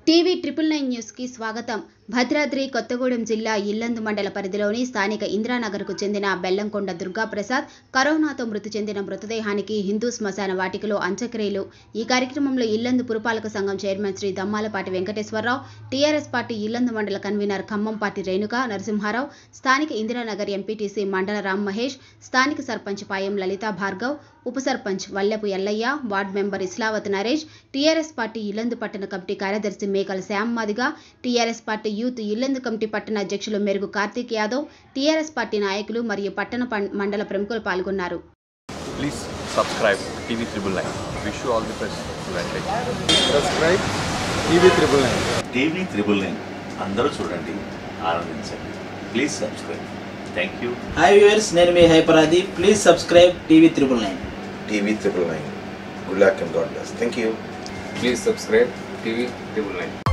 TV triple nine న్యూస్కి స్వాగతం భద్రాద్రి కొత్తగూడెం జిల్లా ఇల్లందు మండల పరిధిలోని స్థానిక ఇందిరానగర్కు చెందిన బెల్లంకొండ దుర్గాప్రసాద్ కరోనాతో మృతి చెందిన మృతదేహానికి హిందూ శ్మశాన వాటికలో అంత్యక్రియలు ఈ కార్యక్రమంలో ఇల్లందు పురపాలక సంఘం chairman Shri Dammalapati Venkateswararao TRS party Illandu మండల కన్వీనర్ ఖమ్మంపాటి రేణుక నరసింహారావు స్థానిక ఇందిరానగర్ ఎంపీటీసీ మండల రామ్ మహేష్ స్థానిక సర్పంచ్ పాయం లలితా భార్గవ్ ఉప sarpanch Vallepu Ellaiah ward member Islavath Naresh TRS party Illandu పట్టణ కమిటీ కార్యదర్శి Mekala Shyam Madiga TRS party youth Illandu committee పట్టణ అధ్యక్షులు మెరుగు కార్తీక్ యాదవ్ టీఆర్ఎస్ పార్టీ నాయకులు మరియు పట్టణ పం- మండల ప్రముఖులు పాల్గొన్నారు Please subscribe TV Triple Nine. Wish you all the best. Advantage. Subscribe TV triple nine TV triple nine అందరూ చూడండి ఆనందించండి please subscribe thank you hi viewers నేను మీ హైపరాది please subscribe TV triple nine TV triple nine. Good luck and God bless. Thank you. Please subscribe TV triple nine